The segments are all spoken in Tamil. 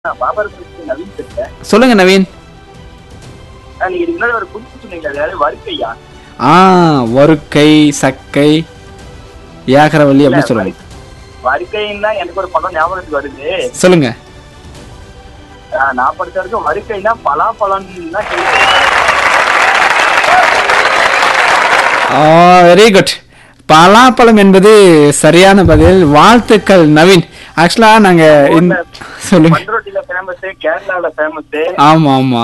நான் பாபரபுரத்துக்கு நவீன் பேசுறேன் சொல்லுங்க நவீன் ஆ, நீங்க இதுக்கு முன்னாடி ஒரு புதுசு சொன்னீங்க அதாவது வருக்கையா ஆ வருக்கை சக்கை ஏகரவல்லி அப்படி சொல்லுவாங்க வருக்கைன்னா எனக்கு ஒரு படம் ஞாபகத்துக்கு வருது சொல்லுங்க ஆ, நான் படிச்ச வரைக்கும் வருக்கைனா பலாப்பழம் தான் வெரி குட் பலாப்பழம் என்பது சரியான பதில் வாழ்த்துக்கள் நவீன் ஆக்சுவலா நாங்க இந்த- சொல்லுங்க பண்ருட்டில ஃபேமஸ் கேரளால ஃபேமஸ் ஆமா ஆமா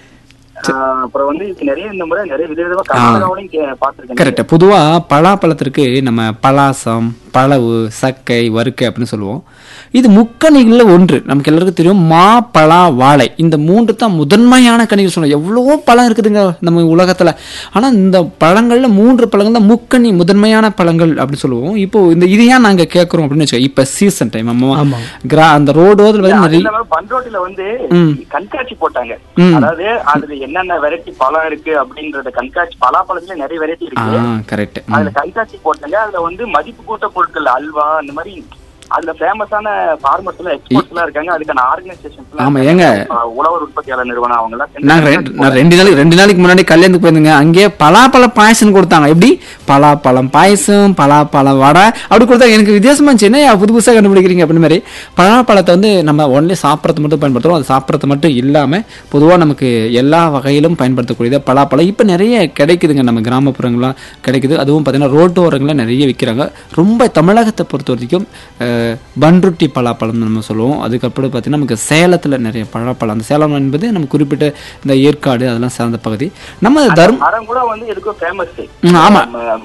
அப்புறம் வந்து இது நிறைய இந்த முறை நிறைய விதவிதமா கர்நாடகாவிலையும் பாத்துருக்கேன் கரெக்ட் பொதுவா பலாப்பழத்திற்கு நம்ம பலாசம் பழவு சக்கை வறுக்கை அப்படின்னு சொல்லுவோம் இது முக்கணிகளில் ஒன்று நமக்கு எல்லாருக்கும் தெரியும் மா பலா வாழை இந்த மூன்று தான் முதன்மையான கனிகள் சொல்லுவோம் எவ்வளவோ பழம் இருக்குதுங்க நம்ம உலகத்துல ஆனா இந்த பழங்கள்ல மூன்று பழங்கள் தான் முக்கணி முதன்மையான பழங்கள் அப்படின்னு சொல்லுவோம் இப்போ இந்த இது ஏன் நாங்க கேட்கறோம் அப்படின்னு வச்சுக்கோ இப்ப சீசன் டைம் ஆமா. கிரா அந்த ரோடோதில் வந்து அது நிறைய இல்லாம பண்ரோட்டில வந்து ம். கண்காட்சி போட்டாங்க ம். அதாவது அதுல என்னென்ன வெரைட்டி பழம் இருக்கு அப்படின்றத கண்காட்சி பலாப்பழத்துல நிறைய வெரைட்டி ஆ இருக்கு கரெக்ட் அதுல கண்காட்சி போட்டாங்க அதுல வந்து மதிப்பு கூட்ட பொருட்கள் அல்வா அந்த மாதிரி அதுல ஃபேமஸான ஃபார்மர்ஸ் எல்லாம் எக்ஸ்போர்ட்ஸ் எல்லாம் இருக்காங்க அதுக்கான ஆர்கனைசேஷன் ஆமா, ஏங்க? உழவர் உற்பத்தியாளர் நிறுவனம் அவங்க எல்லாம் நான் ரெண்டு நான் ரெண்டு நாளைக்கு ரெண்டு நாளைக்கு முன்னாடி கல்யாணத்துக்கு போயிருந்தேங்க அங்கேயே பலாப்பழ பாயசம் கொடுத்தாங்க எப்படி பலாப்பழம் பாயசம் பலாப்பழம் வடை அப்படி கொடுத்தாங்க எனக்கு வித்தியாசமா இருந்துச்சு என்ன புது புதுசாக கண்டுபிடிக்கிறீங்க அப்படின்னு மாதிரி பலாப்பழத்தை வந்து நம்ம ஒன்லி சாப்பிட்றது மட்டும் பயன்படுத்துறோம் அது சாப்பிட்றது மட்டும் இல்லாமல் பொதுவாக நமக்கு எல்லா வகையிலும் பயன்படுத்தக்கூடியது பலாப்பழம் இப்போ நிறைய கிடைக்குதுங்க நம்ம கிராமப்புறங்கள்லாம் கிடைக்குது அதுவும் பார்த்தீங்கன்னா ரோட்டு ஓரங்களில் நிறைய விற்கிறாங்க ரொம்ப தமிழகத்தை பொறுத்த வரைக்கும் அஹ், பன்ருட்டி பலாப்பழம் நம்ம சொல்லுவோம் அதுக்கப்புறம் பார்த்தீங்கன்னா நமக்கு சேலத்தில் நிறைய பழப்பழம் அந்த சேலம் என்பது நம்ம குறிப்பிட்ட இந்த ஏற்காடு அதெல்லாம் சார்ந்த பகுதி நம்ம தர்ம மரம் கூட வந்து எதுக்கும் ஃபேமஸ் ம், ஆமா.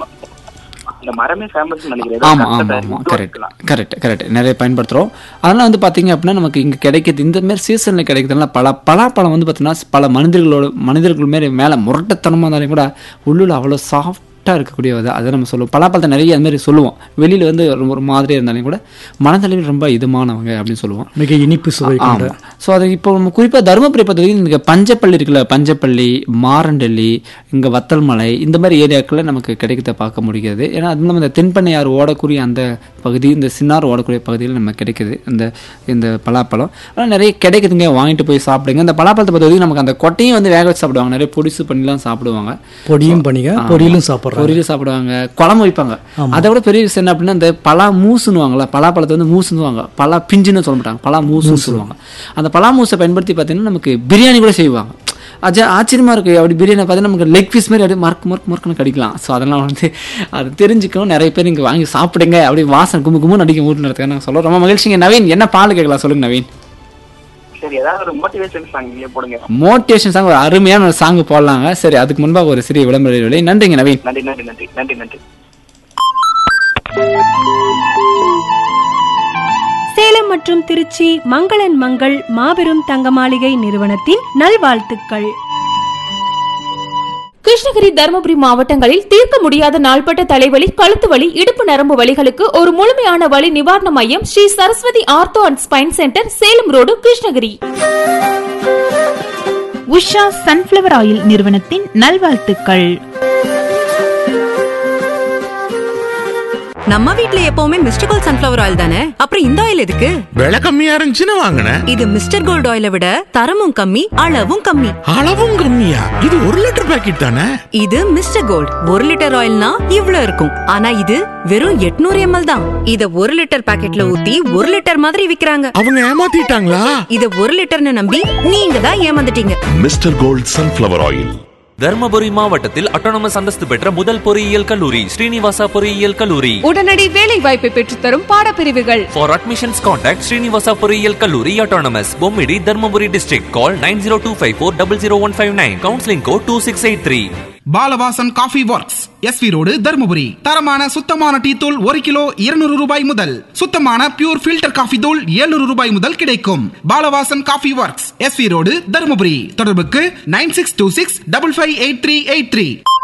அந்த மரமே ஃபேமஸ் நினைக்கிறேன் ஆமா ஏதோ ஆமா கட்டை, ஆமா wood கரெக்ட் இருக்கலாம். கரெக்ட் கரெக்ட் நிறைய பயன்படுத்துகிறோம் அதெல்லாம் வந்து பார்த்தீங்க அப்படின்னா நமக்கு இங்கே கிடைக்கிது இந்த மாதிரி சீசனில் கிடைக்கிறதுனால பல பலாப்பழம் வந்து பார்த்தீங்கன்னா பல மனிதர்களோட மனிதர்கள் மாரி மேலே முரட்டத்தனமாக இருந்தாலும் கூட உள்ளுல அவ்வளோ சாஃப்டாக இருக்கக்கூடிய அது அதை நம்ம சொல்லுவோம் பலாப்பழத்தை நிறைய அது மாதிரி சொல்லுவோம் வெளியில் வந்து ரொம்ப ஒரு மாதிரியாக இருந்தாலும் கூட மனதளவில் ரொம்ப இதமானவங்க அப்படின்னு சொல்லுவோம் மிக இனிப்பு சுவை கொண்ட ஆமாம் ஸோ அது இப்போ நம்ம குறிப்பாக தருமபுரி பொறுத்த வரைக்கும் இங்கே பஞ்சப்பள்ளி இருக்குல்ல பஞ்சப்பள்ளி மாரண்டள்ளி இங்கே வத்தல்மலை இந்த மாதிரி ஏரியாக்களில் நமக்கு கிடைக்கிறத பார்க்க முடிகிறது ஏன்னா அது நம்ம இந்த தென்பண்ணையார் ஓடக்கூடிய அந்த பகுதி இந்த சின்னார் ஓடக்கூடிய பகுதியில் நம்ம கிடைக்குது இந்த இந்த பலாப்பழம் ஆனால் நிறைய கிடைக்குதுங்க வாங்கிட்டு போய் சாப்பிடுங்க இந்த பலாப்பழத்தை பொறுத்த வரைக்கும் நமக்கு அந்த கொட்டையும் வந்து வேக வச்சு சாப்பிடுவாங்க நிறைய பொடிசு பண்ணிலாம் சாப்பிடுவாங்க பொடியும் பண்ணிங்க பொரியலும் சாப்பிட்றாங்க பொரியல் சாப்பிடுவாங்க குழம்பு வைப்பாங்க அதை விட பெரிய விஷயம் என்ன அப்படின்னா இந்த பலா மூசுன்னுவாங்கல்ல பலாப்பழத்தை வந்து மூசுன்னுவாங்க பலா பிஞ்சுன்னு சொல்ல மாட்டாங்க பலா மூசுன்னு சொல்லுவாங்க அந்த பலா மூசை பயன்படுத்தி பார்த்தீங்கன்னா நமக்கு பிரியாணி கூட செய்வாங்க அது ஆச்சரியமா இருக்கு அப்படி பிரியாணி பார்த்தீங்கன்னா நமக்கு லெக் பீஸ் மாதிரி அப்படியே மறக்கு மறக்கு மறக்குன்னு கடிக்கலாம் ஸோ அதெல்லாம் வந்து அது தெரிஞ்சுக்கணும் நிறைய பேர் இங்கே வாங்கி சாப்பிடுங்க அப்படி வாசனை கும்பு கும்பு அடிக்க ஊட்டுனதுக்காக நாங்கள் சொல்லுவோம் ரொம்ப மகிழ்ச்சிங்க நவீன் என்ன பால் கேட்கலாம் சொல்லுங்க நவீன் சரி ஏதாவது ஒரு மோட்டிவேஷன் சாங் நீங்க போடுங்க மோட்டிவேஷன் சாங் ஒரு அருமையான ஒரு சாங் போடலாங்க சரி அதுக்கு முன்பாக ஒரு சிறிய விளம்பர இடைவேளை. நன்றிங்க நவீன் நன்றி நன்றி நன்றி நன்றி நன்றி சேலம் மற்றும் திருச்சி மங்களன் மங்கள் மாபெரும் தங்க மாளிகை நிறுவனத்தின் நல்வாழ்த்துக்கள் கிருஷ்ணகிரி தருமபுரி மாவட்டங்களில் தீர்க்க முடியாத நாள்பட்ட தலைவலி கழுத்து வலி இடுப்பு நரம்பு வலிகளுக்கு ஒரு முழுமையான வலி நிவாரண மையம் Sri Saraswathi ortho and spine centre Salem road Krishnagiri Usha sunflower oil நிறுவனத்தின் நல்வாழ்த்துக்கள் நம்ம வீட்ல எப்பவுமே மிஸ்டர் கோல்ட் சன்ஃபிளவர் ஆயில் தானே அப்புறம் இந்த ஆயில் எதுக்கு விலை கம்மியா இருந்துச்சுன்னு வாங்கினேன் இது மிஸ்டர் கோல்ட் ஆயிலை விட தரமும் கம்மி அளவும் கம்மி அளவும் கம்மியா இது ஒரு லிட்டர் பாக்கெட் தானே இது மிஸ்டர் கோல்ட் ஒரு லிட்டர் ஆயில்னா இவ்ளோ இருக்கும் ஆனா இது வெறும் 800 எம்எல் தான் இத ஒரு லிட்டர் பாக்கெட்ல ஊத்தி ஒரு லிட்டர் மாதிரி விக்கிறாங்க அவங்க ஏமாத்திட்டாங்களா இத ஒரு லிட்டர்னு நம்பி நீங்க தான் ஏமாந்துட்டீங்க mister gold sunflower oil Dharmapuri மாவட்டத்தில் அட்டானமஸ் அந்தஸ்து பெற்ற முதல் பொறியியல் கல்லூரி ஸ்ரீனிவாசா பொறியியல் கல்லூரி உடனடி வேலை வாய்ப்பை பெற்றுத்தரும் பாடப்பிரிவுகள் ஃபார் அட்மிஷன்ஸ் கான்டாக்ட் ஸ்ரீனிவாசா பொறியியல் கல்லூரி autonomous Bommidi Dharmapuri district call nine zero two five four double zero one five nine counselling code two six eight three Balavasan coffee works SV road Dharmapuri தரமான சுத்தமான டீ தூள் ஒரு கிலோ இருநூறு ரூபாய் முதல் சுத்தமான பியூர் ஃபில்டர் காஃபி தூள் 700 ரூபாய் முதல் கிடைக்கும் Balavasan coffee works SV road Dharmapuri தொடர்புக்கு nine six two six double five eight three eight three